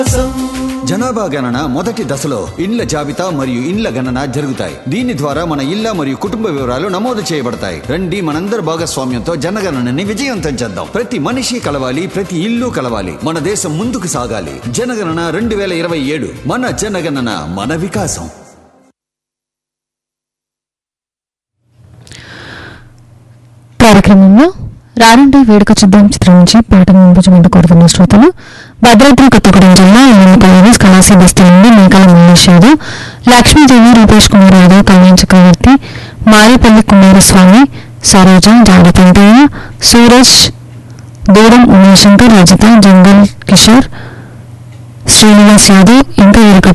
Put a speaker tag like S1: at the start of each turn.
S1: జనాభా గణన మొదటి దశలో ఇండ్ల జాబితా మరియు ఇండ్ల గణన జరుగుతాయి దీని ద్వారా మన ఇళ్ల మరియు కుటుంబ వివరాలు నమోదు చేయబడతాయి రండి మనందరి భాగస్వామ్యంతో జనగణనని విజయవంతం చేద్దాం ప్రతి మనిషి కలవాలి ప్రతి ఇల్లు కలవాలి మన దేశం ముందుకు సాగాలి జనగణన రెండు వేల ఇరవై ఏడు మన జనగణన మన వికాసం
S2: కార్యక్రమంలో రానుండి వేడుక చిత్రం చిత్రం నుంచి పాటను వినిపించమంటూ కోరుతున్న శ్రోతలు భద్రాద్రి కొత్తగూడెం జిల్లా ఎనిమిది కళాశాల బస్తీ నుండి మేకల మహేష్ యాదవ్ లక్ష్మీదేవి రూపేష్ కుమార్ యాదవ్ కళ్యాణ్ చక్రవర్తి మారేపల్లి కుమారస్వామి సరోజ జాడి పెంటయ్య సూరజ్ దూరం ఉమాశంకర్ రజిత జంగల్ కిషోర్ శ్రీనివాస్ యాదవ్ ఇంకా వీరి